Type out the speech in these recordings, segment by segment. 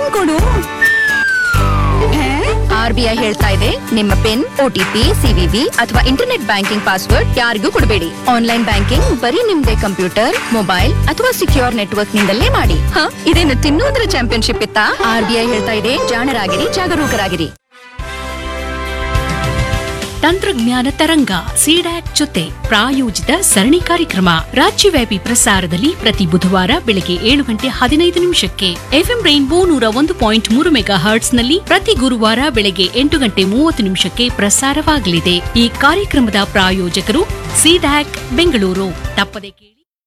pin ಕೊಡು R B I ಹೇಳ್ತಾ ಇದೆ ನಿಮ್ಮ ಪಿನ್ ಓಟಿಪಿ ಸಿವಿವಿ ಅಥವಾ ಇಂಟರ್ನೆಟ್ ಬ್ಯಾಂಕಿಂಗ್ ಪಾಸ್ವರ್ಡ್ ಯಾರಿಗೂ ಕೊಡಬೇಡಿ ಆನ್ಲೈನ್ ಬ್ಯಾಂಕಿಂಗ್ ಬರೀ ನಿಮ್ದೇ ಕಂಪ್ಯೂಟರ್ ಮೊಬೈಲ್ ಅಥವಾ ಸಿಕ್ಯೂರ್ ನೆಟ್ವರ್ಕ್ ನಿಂದಲೇ ಮಾಡಿ ಹ ಇದೇನು ತಿನ್ನೋದ್ರ ಚಾಂಪಿಯನ್ಶಿಪ್ ಇತ್ತಾ ಆರ್ ಬಿ ಐ ಹೇಳ್ತಾ ಇದೆ ಜಾಣರಾಗಿರಿ ಜಾಗರೂಕರಾಗಿರಿ ತಂತ್ರಜ್ಞಾನ ತರಂಗ ಸಿಡ್ಯಾಕ್ ಜೊತೆ ಪ್ರಾಯೋಜಿತ ಸರಣಿ ಕಾರ್ಯಕ್ರಮ ರಾಜ್ಯವ್ಯಾಪಿ ಪ್ರಸಾರದಲ್ಲಿ ಪ್ರತಿ ಬುಧವಾರ ಬೆಳಗ್ಗೆ ಏಳು ಗಂಟೆ ಹದಿನೈದು ನಿಮಿಷಕ್ಕೆ ಎಫ್ಎಂ ರೈನ್ಬೋ ನೂರ ಒಂದು ಪಾಯಿಂಟ್ ಮೂರು ಮೆಗಾ ಹರ್ಟ್ಸ್ನಲ್ಲಿ ಪ್ರತಿ ಗುರುವಾರ ಬೆಳಗ್ಗೆ ಎಂಟು ಗಂಟೆ ಮೂವತ್ತು ನಿಮಿಷಕ್ಕೆ ಪ್ರಸಾರವಾಗಲಿದೆ ಈ ಕಾರ್ಯಕ್ರಮದ ಪ್ರಾಯೋಜಕರು ಸಿಡ್ಯಾಕ್ ಬೆಂಗಳೂರು ತಪ್ಪದೆ ಕೇಳಿ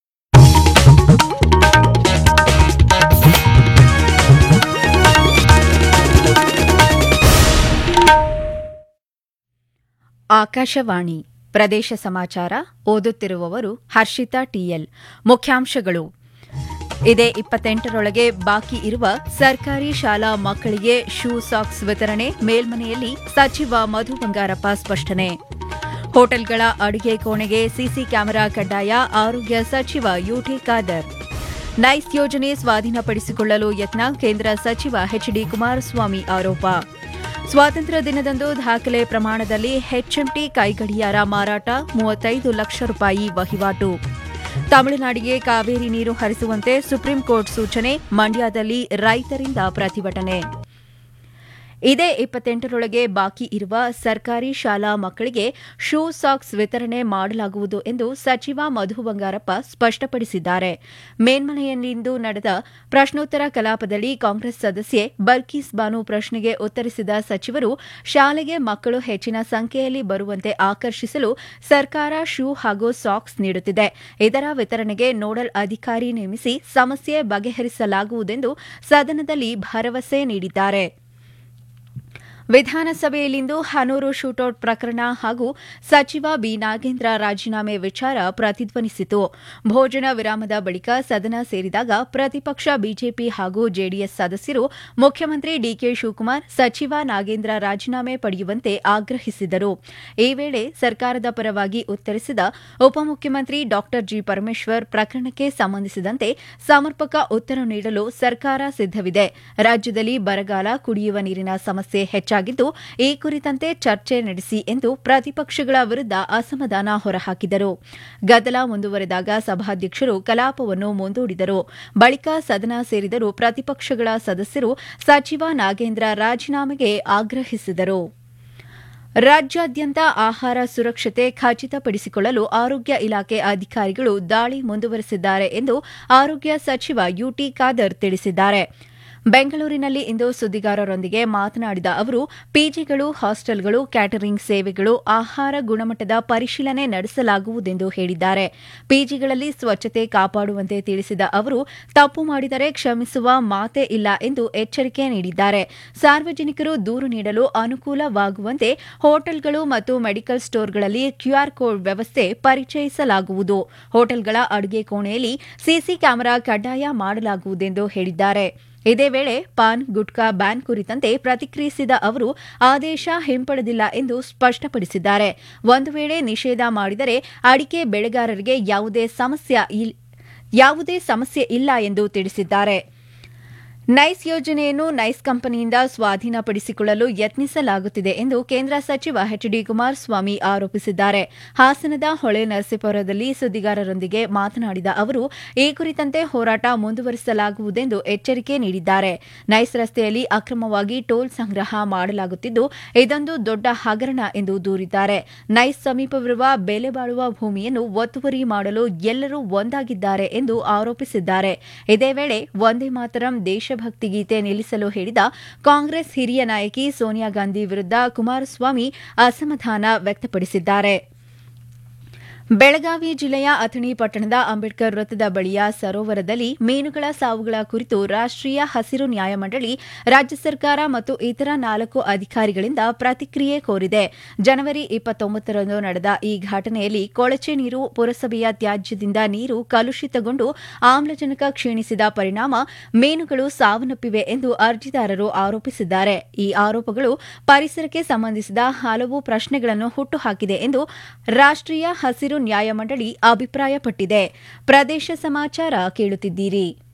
ಆಕಾಶವಾಣಿ ಪ್ರದೇಶ ಸಮಾಚಾರ ಓದುತ್ತಿರುವವರು ಹರ್ಷಿತಾ ಟಿಎಲ್ ಮುಖ್ಯಾಂಶಗಳು ಇದೇ ಇಪ್ಪತ್ತೆಂಟರೊಳಗೆ ಬಾಕಿ ಇರುವ ಸರ್ಕಾರಿ ಶಾಲಾ ಮಕ್ಕಳಿಗೆ ಶೂ ಸಾಕ್ಸ್ ವಿತರಣೆ ಮೇಲ್ಮನೆಯಲ್ಲಿ ಸಚಿವ ಮಧು ಬಂಗಾರಪ್ಪ ಸ್ಪಷ್ಟನೆ ಹೋಟೆಲ್ಗಳ ಅಡುಗೆ ಕೋಣೆಗೆ ಸಿಸಿ ಕ್ಯಾಮೆರಾ ಕಡ್ಡಾಯ ಆರೋಗ್ಯ ಸಚಿವ ಯುಟಿ ಖಾದರ್ ನೈಸ್ ಯೋಜನೆ ಸ್ವಾಧೀನಪಡಿಸಿಕೊಳ್ಳಲು ಯತ್ನ ಕೇಂದ್ರ ಸಚಿವ ಎಚ್ಡಿ ಕುಮಾರಸ್ವಾಮಿ ಆರೋಪ ಸ್ವಾತಂತ್ರ್ಯ ದಿನದಂದು ದಾಖಲೆ ಪ್ರಮಾಣದಲ್ಲಿ ಹೆಚ್ಎಂಟಿ ಕೈಗಡಿಯಾರ ಮಾರಾಟ ಮೂವತ್ತೈದು ಲಕ್ಷ ರೂಪಾಯಿ ವಹಿವಾಟು ತಮಿಳುನಾಡಿಗೆ ಕಾವೇರಿ ನೀರು ಹರಿಸುವಂತೆ ಸುಪ್ರೀಂ ಕೋರ್ಟ್ ಸೂಚನೆ ಮಂಡ್ಯದಲ್ಲಿ ರೈತರಿಂದ ಪ್ರತಿಭಟನೆ ಇದೇ ಇಪ್ಪತ್ತೆಂಟರೊಳಗೆ ಬಾಕಿ ಇರುವ ಸರ್ಕಾರಿ ಶಾಲಾ ಮಕ್ಕಳಿಗೆ ಶೂ ಸಾಕ್ಸ್ ವಿತರಣೆ ಮಾಡಲಾಗುವುದು ಎಂದು ಸಚಿವ ಮಧು ಬಂಗಾರಪ್ಪ ಸ್ಪಷ್ಟಪಡಿಸಿದ್ದಾರೆ ಮೇಲ್ಮನೆಯಲ್ಲಿಂದು ನಡೆದ ಪ್ರಶ್ನೋತ್ತರ ಕಲಾಪದಲ್ಲಿ ಕಾಂಗ್ರೆಸ್ ಸದಸ್ಯೆ ಬಲ್ಕೀಸ್ ಬಾನು ಪ್ರಶ್ನೆಗೆ ಉತ್ತರಿಸಿದ ಸಚಿವರು ಶಾಲೆಗೆ ಮಕ್ಕಳು ಹೆಚ್ಚಿನ ಸಂಖ್ಯೆಯಲ್ಲಿ ಬರುವಂತೆ ಆಕರ್ಷಿಸಲು ಸರ್ಕಾರ ಶೂ ಹಾಗೂ ಸಾಕ್ಸ್ ನೀಡುತ್ತಿದೆ ಇದರ ವಿತರಣೆಗೆ ನೋಡಲ್ ಅಧಿಕಾರಿ ನೇಮಿಸಿ ಸಮಸ್ಯೆ ಬಗೆಹರಿಸಲಾಗುವುದೆಂದು ಸದನದಲ್ಲಿ ಭರವಸೆ ನೀಡಿದ್ದಾರೆ ವಿಧಾನಸಭೆಯಲ್ಲಿಂದು ಹನೂರು ಶೂಟೌಟ್ ಪ್ರಕರಣ ಹಾಗೂ ಸಚಿವ ಬಿ ನಾಗೇಂದ್ರ ರಾಜೀನಾಮೆ ವಿಚಾರ ಪ್ರತಿಧ್ವನಿಸಿತು ಭೋಜನ ವಿರಾಮದ ಬಳಿಕ ಸದನ ಸೇರಿದಾಗ ಪ್ರತಿಪಕ್ಷ ಬಿಜೆಪಿ ಹಾಗೂ ಜೆಡಿಎಸ್ ಸದಸ್ಯರು ಮುಖ್ಯಮಂತ್ರಿ ಡಿಕೆ ಶಿವಕುಮಾರ್ ಸಚಿವ ನಾಗೇಂದ್ರ ರಾಜೀನಾಮೆ ಪಡೆಯುವಂತೆ ಆಗ್ರಹಿಸಿದರು ಈ ವೇಳೆ ಸರ್ಕಾರದ ಪರವಾಗಿ ಉತ್ತರಿಸಿದ ಉಪಮುಖ್ಯಮಂತ್ರಿ ಡಾ ಜಿ ಪರಮೇಶ್ವರ್ ಪ್ರಕರಣಕ್ಕೆ ಸಂಬಂಧಿಸಿದಂತೆ ಸಮರ್ಪಕ ಉತ್ತರ ನೀಡಲು ಸರ್ಕಾರ ಸಿದ್ದವಿದೆ ರಾಜ್ಯದಲ್ಲಿ ಬರಗಾಲ ಕುಡಿಯುವ ನೀರಿನ ಸಮಸ್ಯೆ ಹೆಚ್ಚಾಗಿದ್ದು ಈ ಕುರಿತಂತೆ ಚರ್ಚೆ ನಡೆಸಿ ಎಂದು ಪ್ರತಿಪಕ್ಷಗಳ ವಿರುದ್ದ ಅಸಮಾಧಾನ ಹೊರಹಾಕಿದರು ಗದ್ದಲ ಮುಂದುವರೆದಾಗ ಸಭಾಧ್ಯಕ್ಷರು ಕಲಾಪವನ್ನು ಮುಂದೂಡಿದರು ಬಳಿಕ ಸದನ ಸೇರಿದರೂ ಪ್ರತಿಪಕ್ಷಗಳ ಸದಸ್ಯರು ಸಚಿವ ನಾಗೇಂದ್ರ ರಾಜೀನಾಮೆಗೆ ಆಗ್ರಹಿಸಿದರು ರಾಜ್ಯಾದ್ಯಂತ ಆಹಾರ ಸುರಕ್ಷತೆ ಖಚಿತಪಡಿಸಿಕೊಳ್ಳಲು ಆರೋಗ್ಯ ಇಲಾಖೆ ಅಧಿಕಾರಿಗಳು ದಾಳಿ ಮುಂದುವರೆಸಿದ್ದಾರೆ ಎಂದು ಆರೋಗ್ಯ ಸಚಿವ ಯುಟಿ ಖಾದರ್ ತಿಳಿಸಿದ್ದಾರೆ ಬೆಂಗಳೂರಿನಲ್ಲಿ ಇಂದು ಸುದ್ದಿಗಾರರೊಂದಿಗೆ ಮಾತನಾಡಿದ ಅವರು ಪಿಜಿಗಳು ಹಾಸ್ಟೆಲ್ಗಳು ಕ್ಯಾಟರಿಂಗ್ ಸೇವೆಗಳು ಆಹಾರ ಗುಣಮಟ್ಟದ ಪರಿಶೀಲನೆ ನಡೆಸಲಾಗುವುದೆಂದು ಹೇಳಿದ್ದಾರೆ ಪಿಜಿಗಳಲ್ಲಿ ಸ್ವಚ್ಛತೆ ಕಾಪಾಡುವಂತೆ ತಿಳಿಸಿದ ಅವರು ತಪ್ಪು ಮಾಡಿದರೆ ಕ್ಷಮಿಸುವ ಮಾತೇ ಇಲ್ಲ ಎಂದು ಎಚ್ಚರಿಕೆ ನೀಡಿದ್ದಾರೆ ಸಾರ್ವಜನಿಕರು ದೂರು ನೀಡಲು ಅನುಕೂಲವಾಗುವಂತೆ ಹೋಟೆಲ್ಗಳು ಮತ್ತು ಮೆಡಿಕಲ್ ಸ್ಟೋರ್ಗಳಲ್ಲಿ ಕ್ಯೂಆರ್ ಕೋಡ್ ವ್ಯವಸ್ಥೆ ಪರಿಚಯಿಸಲಾಗುವುದು ಹೋಟೆಲ್ಗಳ ಅಡುಗೆ ಕೋಣೆಯಲ್ಲಿ ಸಿಸಿ ಕ್ಯಾಮೆರಾ ಕಡ್ಡಾಯ ಮಾಡಲಾಗುವುದೆಂದು ಹೇಳಿದ್ದಾರೆ ಇದೇ ವೇಳೆ ಪಾನ್ ಗುಟ್ಕಾ ಬ್ಯಾನ್ ಕುರಿತಂತೆ ಪ್ರತಿಕ್ರಿಯಿಸಿದ ಅವರು ಆದೇಶ ಹಿಂಪಡೆದಿಲ್ಲ ಎಂದು ಸ್ಪಷ್ಟಪಡಿಸಿದ್ದಾರೆ ಒಂದು ವೇಳೆ ನಿಷೇಧ ಮಾಡಿದರೆ ಅಡಿಕೆ ಬೆಳೆಗಾರರಿಗೆ ಯಾವುದೇ ಸಮಸ್ಯೆ ಇಲ್- ಯಾವುದೇ ಸಮಸ್ಯೆ ಇಲ್ಲ ಎಂದು ತಿಳಿಸಿದ್ದಾರೆ ನೈಸ್ ಯೋಜನೆಯನ್ನು ನೈಸ್ ಕಂಪನಿಯಿಂದ ಸ್ವಾಧೀನಪಡಿಸಿಕೊಳ್ಳಲು ಯತ್ನಿಸಲಾಗುತ್ತಿದೆ ಎಂದು ಕೇಂದ್ರ ಸಚಿವ ಎಚ್ ಡಿ ಕುಮಾರಸ್ವಾಮಿ ಆರೋಪಿಸಿದ್ದಾರೆ ಹಾಸನದ ಹೊಳೆ ನರಸೀಪುರದಲ್ಲಿ ಸುದ್ದಿಗಾರರೊಂದಿಗೆ ಮಾತನಾಡಿದ ಅವರು ಈ ಕುರಿತಂತೆ ಹೋರಾಟ ಮುಂದುವರಿಸಲಾಗುವುದೆಂದು ಎಚ್ಚರಿಕೆ ನೀಡಿದ್ದಾರೆ ನೈಸ್ ರಸ್ತೆಯಲ್ಲಿ ಅಕ್ರಮವಾಗಿ ಟೋಲ್ ಸಂಗ್ರಹ ಮಾಡಲಾಗುತ್ತಿದ್ದು ಇದೊಂದು ದೊಡ್ಡ ಹಗರಣ ಎಂದು ದೂರಿದ್ದಾರೆ ನೈಸ್ ಸಮೀಪವಿರುವ ಬೆಲೆ ಬಾಳುವ ಭೂಮಿಯನ್ನು ಒತ್ತುವರಿ ಮಾಡಲು ಎಲ್ಲರೂ ಒಂದಾಗಿದ್ದಾರೆ ಎಂದು ಆರೋಪಿಸಿದ್ದಾರೆ ಇದೇ ವೇಳೆ ವಂದೇ ಮಾತರಂ ದೇಶಭಕ್ತಿ ಗೀತೆ ನಿಲ್ಲಿಸಲು ಹೇಳಿದ ಕಾಂಗ್ರೆಸ್ ಹಿರಿಯ ನಾಯಕಿ ಸೋನಿಯಾ ಗಾಂಧಿ ವಿರುದ್ದ ಕುಮಾರಸ್ವಾಮಿ ಅಸಮಾಧಾನ ವ್ಯಕ್ತಪಡಿಸಿದ್ದಾರೆ ಬೆಳಗಾವಿ ಜಿಲ್ಲೆಯ ಅಥಣಿ ಪಟ್ಟಣದ ಅಂಬೇಡ್ಕರ್ ವೃತ್ತದ ಬಳಿಯ ಸರೋವರದಲ್ಲಿ ಮೀನುಗಳ ಸಾವುಗಳ ಕುರಿತು ರಾಷ್ಟ್ರೀಯ ಹಸಿರು ನ್ಯಾಯಮಂಡಳಿ ರಾಜ್ಯ ಸರ್ಕಾರ ಮತ್ತು ಇತರ ನಾಲ್ಕು ಅಧಿಕಾರಿಗಳಿಂದ ಪ್ರತಿಕ್ರಿಯೆ ಕೋರಿದೆ ಜನವರಿ ಇಪ್ಪತ್ತೊಂಬತ್ತರಂದು ನಡೆದ ಈ ಘಟನೆಯಲ್ಲಿ ಕೊಳಚೆ ನೀರು ಪುರಸಭೆಯ ತ್ಯಾಜ್ಯದಿಂದ ನೀರು ಕಲುಷಿತಗೊಂಡು ಆಮ್ಲಜನಕ ಕ್ಷೀಣಿಸಿದ ಪರಿಣಾಮ ಮೀನುಗಳು ಸಾವನ್ನಪ್ಪಿವೆ ಎಂದು ಅರ್ಜಿದಾರರು ಆರೋಪಿಸಿದ್ದಾರೆ ಈ ಆರೋಪಗಳು ಪರಿಸರಕ್ಕೆ ಸಂಬಂಧಿಸಿದ ಹಲವು ಪ್ರಶ್ನೆಗಳನ್ನು ಹುಟ್ಟುಹಾಕಿದೆ ಎಂದು ರಾಷ್ಟ್ರೀಯ ಹಸಿರು ನ್ಯಾಯಮಂಡಳಿ ಅಭಿಪ್ರಾಯಪಟ್ಟಿದೆ ಪ್ರದೇಶ ಸಮಾಚಾರ ಕೇಳುತ್ತಿದ್ದೀರಿ